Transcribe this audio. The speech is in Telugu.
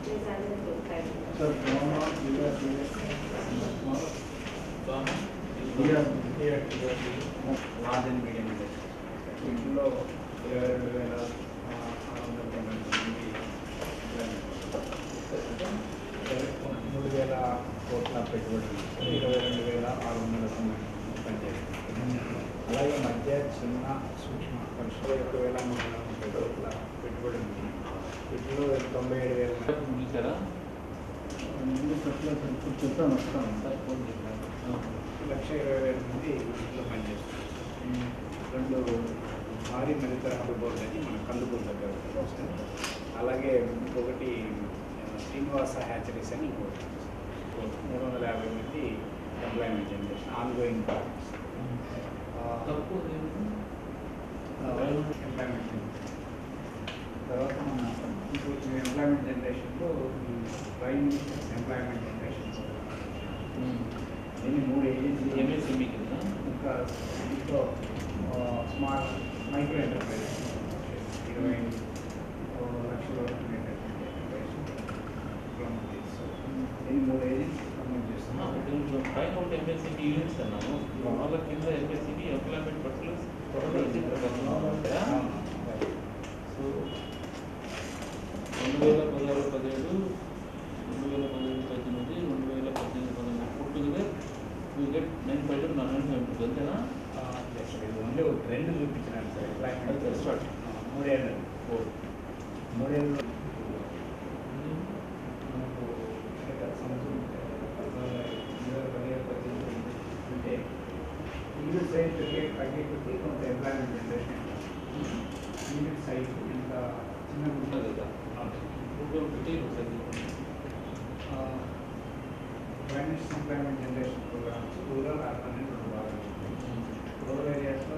Sir Mohan Vikas large and medium industry వీటిలో ఇరవై రెండు వేల ఆ, ఆరు వందల తొంభై మంది మూడు వేల కోట్ల పెట్టుబడులు ఇరవై రెండు వేల ఆరు వందల తొంభై మంది పనిచేస్తారు అలాగే మధ్య చిన్న సూక్ష్మ పరిశ్రమ రెండు వేల మూడు వందల ముప్పై కోట్ల పెట్టుబడులు ఉన్నాయి వీటిలో తొంభై ఏడు వేల మంది చూసారా ముందు చెప్పలేదు ఇప్పుడు చెప్పాను వస్తాను లక్ష ఇరవై వేల మంది వీటిలో పనిచేస్తారు రెండు భారీ మరితరహబు బోర్డు అని మన కందుకూరు దగ్గర వస్తుంది అలాగే ఇంకొకటి ఆ, శ్రీనివాస హ్యాచరీస్ అని ఇంకోటి మూడు వందల యాభై మంది employment generation on going projects తక్కువ ఎంప్లాయ్మెంట్ తర్వాత మన ఇప్పుడు ఎంప్లాయ్మెంట్ జనరేషన్లో ఈ ప్రైమ్ మినిస్టర్స్ ఎంప్లాయ్మెంట్ జనరేషన్ దీన్ని మూడు ఏజెన్సీ ఎంఎస్ఎంఈ కింద ఇంకా దీంట్లో స్మార్ట్ మైక్రో ఎంటర్ప్రైజెస్ ఇరవై ఓ లక్షల వరకు ఉండేటటువంటి ఎంటర్ప్రైజ్ ప్రమోట్ చేస్తారు దీన్ని మూడు ఏజెన్సీ ప్రమోట్ చేస్తున్నాం పైన ఒకటి ఎంఎస్సిబి యూనిట్స్ అన్నాము వాళ్ళ కింద ఎంఎస్సిబి ఎంప్లాయ్మెంట్ పర్సన్స్ సో రెండు వేల పదహారు పదిహేడు రెండు వేల పదిహేడు పద్దెనిమిది రెండు వేల పద్దెనిమిది పంతొమ్మిది put together you get nine five nine five అంతేనా ఓన్లీ ఒక రెండు చూపించినాను సార్ ఎంప్లాయ్మెంట్ Okay, start. మూడేళ్ళు ఫోర్ మూడేళ్ళు మనకు గత సంవత్సరం ఇరవై పదిహేడు పద్దెనిమిది అంటే యూనిట్ సైజ్ పెరిగే తగ్గే కొద్దీ కొంత ఎంప్లాయ్మెంట్ జనరేషన్ యూనిట్ సైజ్ ఇంత చిన్నగా ఉంటుంది కదా finance employment generation programmes rural urban అని రెండు భాగాలు రూరల్ ఏరియాస్